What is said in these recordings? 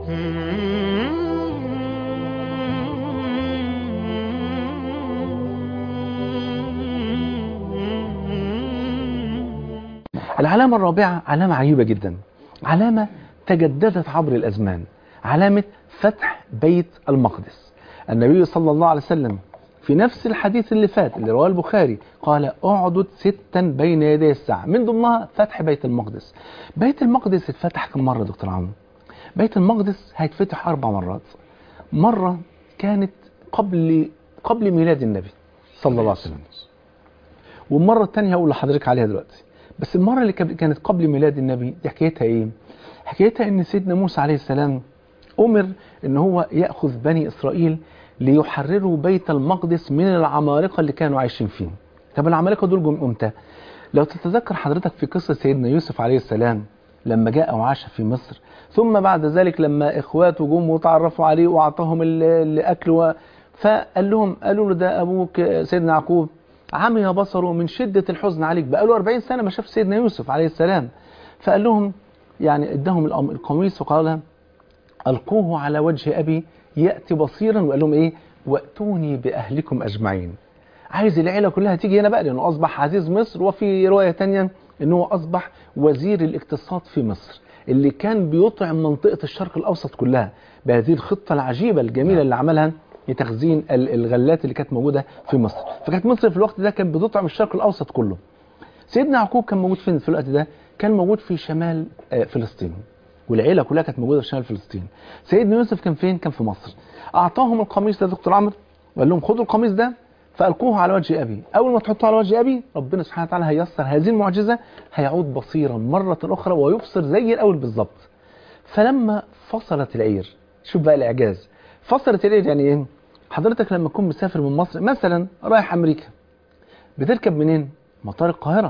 العلامة الرابعة علامة عجيبة جدا علامة تجددت عبر الأزمان علامة فتح بيت المقدس النبي صلى الله عليه وسلم في نفس الحديث اللي فات اللي رواه البخاري قال اعدد ستا بين يدي الساعة من ضمنها فتح بيت المقدس بيت المقدس اتفتح كم مرة دكتور عمرو بيت المقدس هيتفتح أربع مرات مرة كانت قبل قبل ميلاد النبي صلى الله عليه وسلم والمرة الثانية هقول لحضرتك عليها دلوقتي بس المرة اللي كانت قبل ميلاد النبي دي حكايتها ايه حكايتها ان سيدنا موسى عليه السلام امر ان هو يأخذ بني اسرائيل ليحرروا بيت المقدس من العمالقة اللي كانوا عايشين فيه طب العمالقة دول جم امتى لو تتذكر حضرتك في قصة سيدنا يوسف عليه السلام لما جاء وعاش في مصر ثم بعد ذلك لما اخواته جم وتعرفوا عليه واعطاهم الاكل و... فقال لهم قالوا له ده ابوك سيدنا يعقوب عمي بصره من شدة الحزن عليك بقى له 40 سنة ما شاف سيدنا يوسف عليه السلام فقال لهم يعني ادهم القميص وقال ألقوه على وجه أبي يأتي بصيرا وقال لهم إيه وأتوني بأهلكم أجمعين عايز العيلة كلها تيجي هنا بقى لأنه أصبح عزيز مصر وفي رواية تانية أنه أصبح وزير الاقتصاد في مصر اللي كان بيطعم منطقة الشرق الأوسط كلها بهذه الخطة العجيبة الجميلة اللي عملها لتخزين الغلات اللي كانت موجودة في مصر فكانت مصر في الوقت ده كانت بتطعم الشرق الأوسط كله سيدنا يعقوب كان موجود فين في الوقت ده كان موجود في شمال فلسطين والعيلة كلها كانت موجودة في شمال فلسطين سيدنا يوسف كان فين كان في مصر أعطاهم القميص ده دكتور عمرو وقال لهم خدوا القميص ده فألقوه على وجه أبي أول ما تحطوه على وجه أبي ربنا سبحانه وتعالى هيسر هذه المعجزة هيعود بصيرا مرة أخرى ويبصر زي الأول بالظبط فلما فصلت العير شوف بقى الإعجاز فصلت العير يعني إيه حضرتك لما تكون مسافر من مصر مثلا رايح أمريكا بتركب منين مطار القاهرة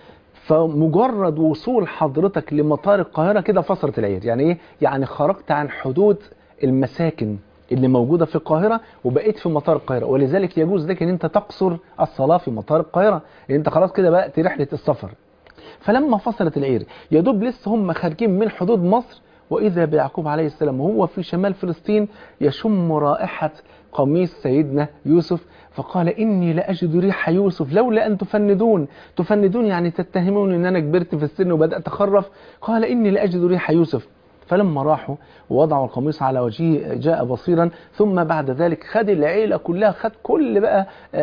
فمجرد وصول حضرتك لمطار القاهرة كده فصلت العير يعني ايه يعني خرجت عن حدود المساكن اللي موجودة في القاهرة وبقيت في مطار القاهرة ولذلك يجوز لك ان انت تقصر الصلاة في مطار القاهرة لان انت خلاص كده بقت رحلة السفر فلما فصلت العير يا دوب لسه هم خارجين من حدود مصر وإذا بيعقوب عليه السلام وهو في شمال فلسطين يشم رائحة قميص سيدنا يوسف فقال إني لأجد ريح يوسف لولا أن تفندون تفندون يعني تتهمون أن أنا كبرت في السن وبدأت أخرف قال إني لأجد ريح يوسف فلما راحوا ووضعوا القميص على وجهه جاء بصيرا ثم بعد ذلك خد العيلة كلها خد كل بقى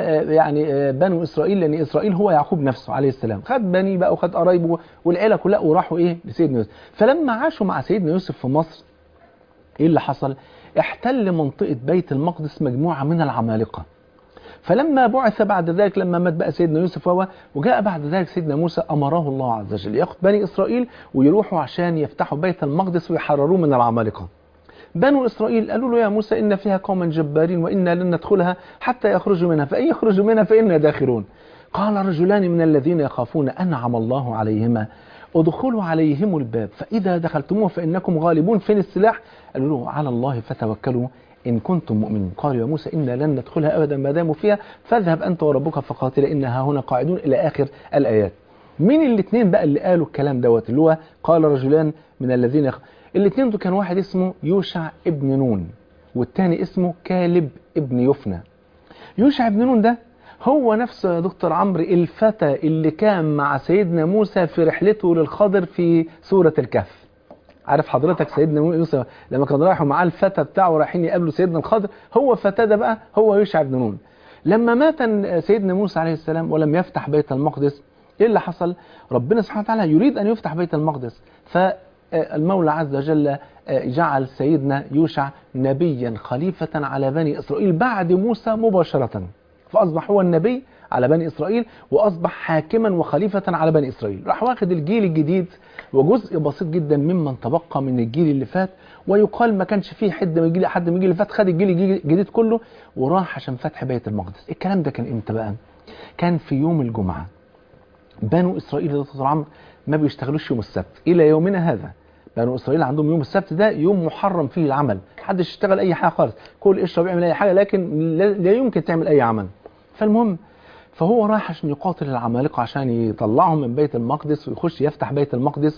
يعني بنو إسرائيل لأن إسرائيل هو يعقوب نفسه عليه السلام خد بني بقى وخد قرايبه والعيلة كلها وراحوا إيه لسيدنا يوسف فلما عاشوا مع سيدنا يوسف في مصر إيه اللي حصل احتل منطقة بيت المقدس مجموعة من العمالقة فلما بعث بعد ذلك لما مات بقى سيدنا يوسف هو وجاء بعد ذلك سيدنا موسى أمره الله عز وجل ياخد بني إسرائيل ويروحوا عشان يفتحوا بيت المقدس ويحرروه من العمالقة بنو إسرائيل قالوا له يا موسى إن فيها قوما جبارين وإنا لن ندخلها حتى يخرجوا منها فإن يخرجوا منها فإنا داخلون قال رجلان من الذين يخافون أنعم الله عليهما ادخلوا عليهم الباب فإذا دخلتموه فإنكم غالبون فين السلاح قالوا له على الله فتوكلوا إن كنتم مؤمنين قالوا يا موسى إنا لن ندخلها أبدا ما داموا فيها فاذهب أنت وربك فقاتل إنها هنا قاعدون إلى آخر الآيات مين الاثنين بقى اللي قالوا الكلام دوت اللي هو قال رجلان من الذين يخ... الاثنين دول كان واحد اسمه يوشع ابن نون والتاني اسمه كالب ابن يفنى يوشع ابن نون ده هو نفسه يا دكتور عمرو الفتى اللي كان مع سيدنا موسى في رحلته للخضر في سورة الكهف عارف حضرتك سيدنا موسى لما كان رايح معاه الفتى بتاعه رايحين يقابلوا سيدنا الخضر هو فتى ده بقى هو يوشع بن نون لما مات سيدنا موسى عليه السلام ولم يفتح بيت المقدس ايه اللي حصل ربنا سبحانه وتعالى يريد ان يفتح بيت المقدس فالمولى عز وجل جعل سيدنا يوشع نبيا خليفة على بني إسرائيل بعد موسى مباشرة فأصبح هو النبي على بني إسرائيل وأصبح حاكما وخليفة على بني إسرائيل راح واخد الجيل الجديد وجزء بسيط جدا ممن تبقى من الجيل اللي فات ويقال ما كانش فيه حد من الجيل حد من الجيل اللي فات خد الجيل الجديد كله وراح عشان فتح بيت المقدس الكلام ده كان امتى بقى كان في يوم الجمعة بنو إسرائيل يا دكتور عمرو ما بيشتغلوش يوم السبت إلى يومنا هذا بنو إسرائيل عندهم يوم السبت ده يوم محرم فيه العمل محدش يشتغل أي حاجة خالص كل اشرب يعمل أي حاجة لكن لا يمكن تعمل أي عمل فالمهم فهو راح عشان يقاتل العمالقة عشان يطلعهم من بيت المقدس ويخش يفتح بيت المقدس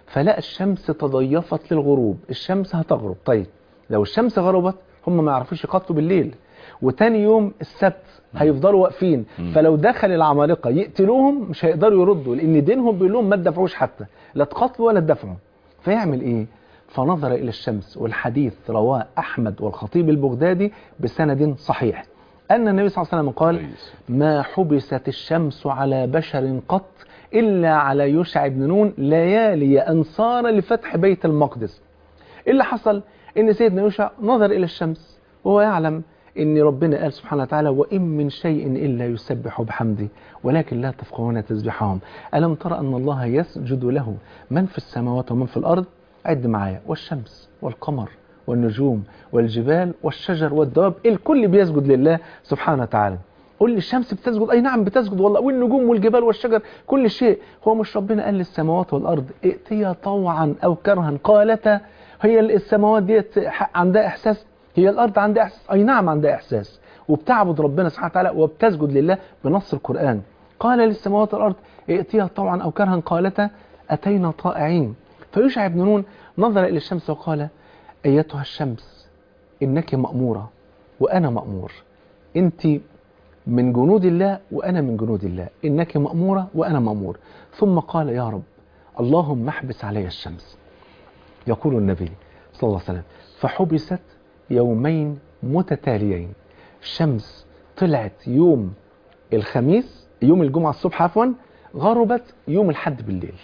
فلقى الشمس تضيفت للغروب الشمس هتغرب طيب لو الشمس غربت هم ما يعرفوش يقطوا بالليل وتاني يوم السبت هيفضلوا واقفين فلو دخل العمالقه يقتلوهم مش هيقدروا يردوا لان دينهم بيقول لهم ما تدافعوش حتى لا تقاتلوا ولا تدافعوا فيعمل ايه فنظر الى الشمس والحديث رواه احمد والخطيب البغدادي بسند صحيح ان النبي صلى الله عليه وسلم قال كويس. ما حبست الشمس على بشر قط الا على يوشع بن نون ليالي انصار لفتح بيت المقدس إيه اللي حصل ان سيدنا يوشع نظر الى الشمس وهو يعلم ان ربنا قال سبحانه وتعالى وان من شيء الا يسبح بحمده ولكن لا تفقهون تسبحهم الم ترى ان الله يسجد له من في السماوات ومن في الارض عد معايا والشمس والقمر والنجوم والجبال والشجر والدواب الكل بيسجد لله سبحانه وتعالى قول لي الشمس بتسجد اي نعم بتسجد والله والنجوم والجبال والشجر كل شيء هو مش ربنا قال للسماوات والارض ائتيا طوعا او كرها قالتا هي السماوات ديت عندها احساس هي الارض عندها احساس اي نعم عندها احساس وبتعبد ربنا سبحانه وتعالى وبتسجد لله بنص القران قال للسماوات والارض ائتيا طوعا او كرها قالتا اتينا طائعين فيوشع بن نون نظر الى الشمس وقال ايتها الشمس انك ماموره وانا مامور انت من جنود الله وأنا من جنود الله إنك مأمورة وأنا مأمور ثم قال يا رب اللهم احبس علي الشمس يقول النبي صلى الله عليه وسلم فحبست يومين متتاليين الشمس طلعت يوم الخميس يوم الجمعة الصبح عفوا غربت يوم الحد بالليل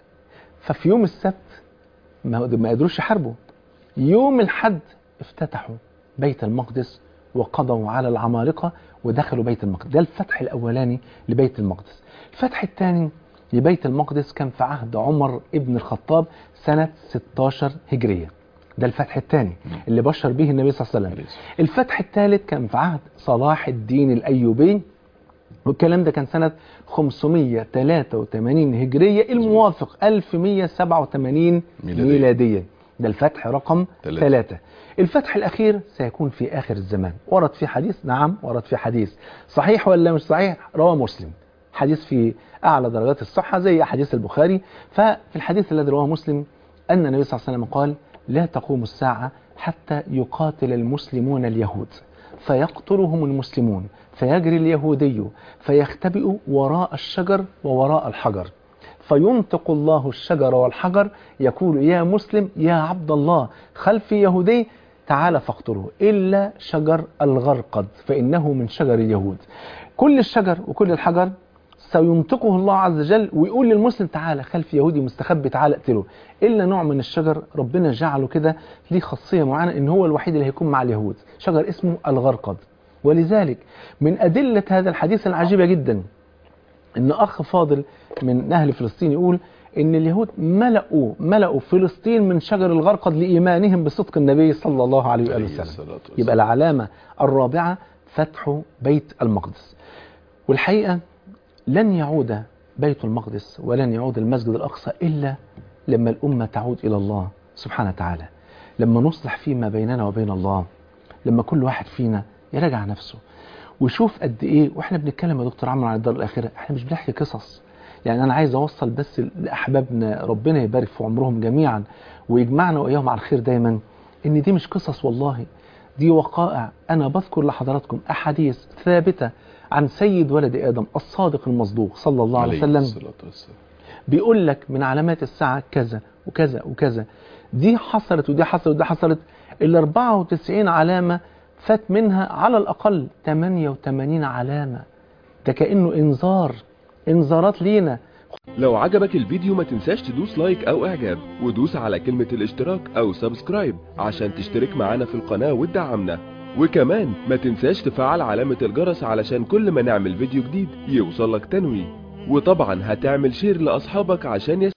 ففي يوم السبت ما ما قدروش يحاربوا يوم الحد افتتحوا بيت المقدس وقضوا على العمالقة ودخلوا بيت المقدس ده الفتح الأولاني لبيت المقدس الفتح الثاني لبيت المقدس كان في عهد عمر ابن الخطاب سنة 16 هجرية ده الفتح الثاني اللي بشر به النبي صلى الله عليه وسلم الفتح الثالث كان في عهد صلاح الدين الأيوبي والكلام ده كان سنة 583 هجرية الموافق 1187 ميلادية. ميلادية ده الفتح رقم تلاتة. ثلاثة الفتح الأخير سيكون في آخر الزمان ورد في حديث نعم ورد في حديث صحيح ولا مش صحيح رواه مسلم حديث في أعلى درجات الصحة زي حديث البخاري ففي الحديث الذي رواه مسلم أن النبي صلى الله عليه وسلم قال لا تقوم الساعة حتى يقاتل المسلمون اليهود فيقتلهم المسلمون فيجري اليهودي فيختبئ وراء الشجر ووراء الحجر فينطق الله الشجر والحجر يقول يا مسلم يا عبد الله خلفي يهودي تعال فاقتله إلا شجر الغرقد فإنه من شجر اليهود كل الشجر وكل الحجر سينطقه الله عز وجل ويقول للمسلم تعالى خلف يهودي مستخبي تعالى اقتله إلا نوع من الشجر ربنا جعله كده ليه خاصية معينة إن هو الوحيد اللي هيكون مع اليهود شجر اسمه الغرقد ولذلك من أدلة هذا الحديث العجيبة جدا ان اخ فاضل من اهل فلسطين يقول ان اليهود ملأوا ملأوا فلسطين من شجر الغرقد لايمانهم بصدق النبي صلى الله عليه واله عليه وسلم الصلاة والسلام. يبقى العلامه الرابعه فتح بيت المقدس والحقيقه لن يعود بيت المقدس ولن يعود المسجد الاقصى الا لما الامه تعود الى الله سبحانه وتعالى لما نصلح فيما بيننا وبين الله لما كل واحد فينا يراجع نفسه وشوف قد ايه واحنا بنتكلم يا دكتور عمرو عن الدار الاخره احنا مش بنحكي قصص يعني انا عايز اوصل بس لاحبابنا ربنا يبارك في عمرهم جميعا ويجمعنا واياهم على الخير دايما ان دي مش قصص والله دي وقائع انا بذكر لحضراتكم احاديث ثابته عن سيد ولد ادم الصادق المصدوق صلى الله عليه وسلم الصلاة والسلام. بيقول لك من علامات الساعة كذا وكذا وكذا دي حصلت ودي حصلت ودي حصلت ال 94 علامة فات منها على الأقل 88 علامة ده كأنه إنذار إنذارات لينا لو عجبك الفيديو ما تنساش تدوس لايك او اعجاب ودوس على كلمة الاشتراك او سبسكرايب عشان تشترك معانا في القناة وتدعمنا وكمان ما تنساش تفعل علامة الجرس علشان كل ما نعمل فيديو جديد يوصلك تنويه وطبعا هتعمل شير لاصحابك عشان يس